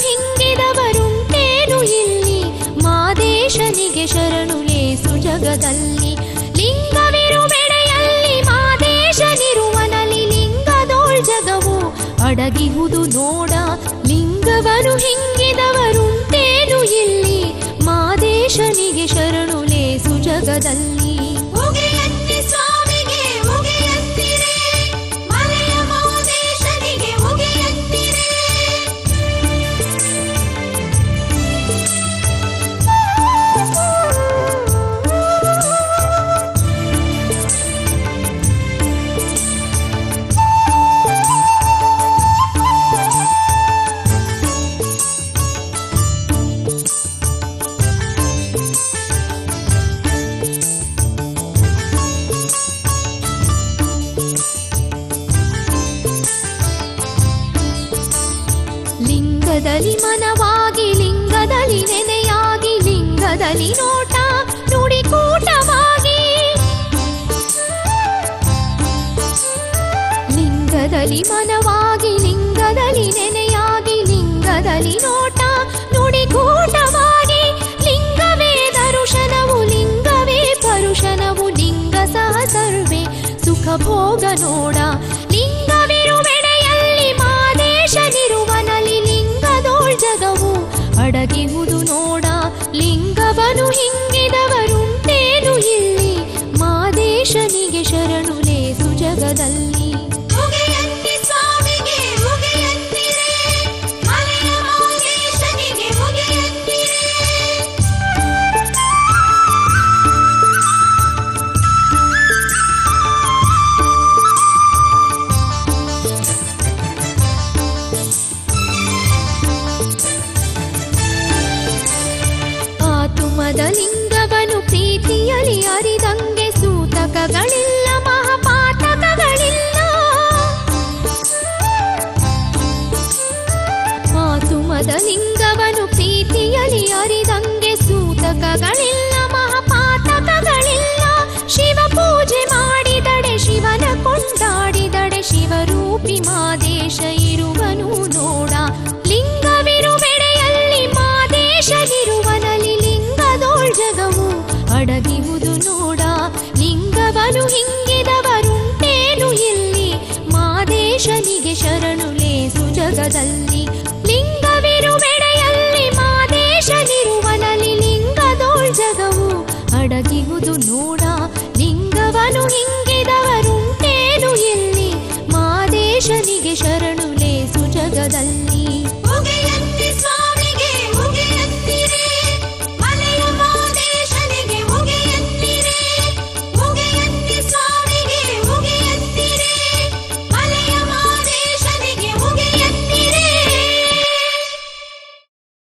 ಹಿಂಗಿದವರುಂಟೇನು ಇಲ್ಲಿ ಮಾದೇಶನಿಗೆ ಶರಣು ಲೇಸು ಜಗದಲ್ಲಿ ಲಿಂಗವಿರುವೆಡೆಯಲ್ಲಿ ಮಾದೇಶನಿರುವನಲ್ಲಿ ಲಿಂಗದೋಳ್ ಜಗವು ಅಡಗಿಹುದು ನೋಡ ಲಿಂಗವನು ಹಿಂಗಿದವರುಂಟೇನು ಇಲ್ಲಿ ಮಾದೇಶನಿಗೆ ಶರಣು ಲೇಸು ಜಗದಲ್ಲಿ ಉಗಿಯತ್ತಿ ಸ್ವಾಮಿಗೆ ಉಗಿಯತ್ತಿರೆ ಮಲೆಯ ಮಾದೇಶನಿಗೆ ಉಗಿಯತ್ತಿರೆ ಲಿಂಗದಲ್ಲಿ ಮನವಾಗಿ ಲಿಂಗದಲ್ಲಿ ನೆನೆಯಾಗಿ ಲಿಂಗದಲ್ಲಿ ನೋಟ ನುಡಿಕೂಟವಾಗಿ ಲಿಂಗದಲ್ಲಿ ಮನವಾಗಿ ಲಿಂಗದಲ್ಲಿ ನೆನೆಯಾಗಿ ಲಿಂಗದಲ್ಲಿ ನೋಟ ನುಡಿಕೂಟವಾಗಿ ಲಿಂಗವೇ ದರುಶನವು ಲಿಂಗವೇ ಪರುಶನವು ಲಿಂಗ ಸಹ ಸರ್ವೇ ಸುಖ ಭೋಗ ನೋಡ ಲಿಂಗವಿರುವೆಡೆಯಲ್ಲಿ ಮಾದೇಶನಿರುವನಲ್ಲಿ ಲಿಂಗದೋಳ್ ಜಗವು ಅಡಗಿಹುದು ನೋಡ ಲಿಂಗವನು ಹಿಂಗಿದವರುಂಟೇನು ಇಲ್ಲಿ ಮಾದೇಶನಿಗೆ ಶರಣು ಲೇಸು ಜಗದಲ್ಲಿ ಉಗಿಯತ್ತಿ ಸ್ವಾಮಿಗೆ ಉಗಿಯತ್ತಿರೆ ಮಲೆಯ ಮಾದೇಶನಿಗೆ ಉಗಿಯತ್ತಿರೆ ಆತುಮದ ಲಿಂಗವನು ಪ್ರೀತಿಯಲಿ ಅರಿದಂಗೆ ಸೂತಕಗಳಿಲ್ಲ ಮಹಾಪಾತಕಗಳಿಲ್ಲ ಆತುಮದ ಲಿಂಗವನು ಪ್ರೀತಿಯಲಿ ಅರಿದಂಗೆ ಸೂತಕಗಳಿಲ್ಲ ಮಹಾಪಾತಕಗಳಿಲ್ಲ ಶಿವ ಪೂಜೆ ಮಾಡಿದಡೆ ಶಿವನ ಕೊಂಡಾಡಿದಡೆ ಶಿವರೂಪಿ ಮಾದೇಶ ಇರುವನು ನೋಡ ಲಿಂಗವಿರುವೆಡೆಯಲ್ಲಿ ಮಾದೇಶನಿರುವನಲ್ಲಿ ಲಿಂಗದೋಳ್ ಜಗವು ಅಡಗಿಹುದು ನೋಡ ಲಿಂಗವನು ಹಿಂಗಿದವರುಂಟೇನು ಇಲ್ಲಿ ಮಾದೇಶನಿಗೆ ಶರಣು ಲೇಸು ಜಗದಲ್ಲಿ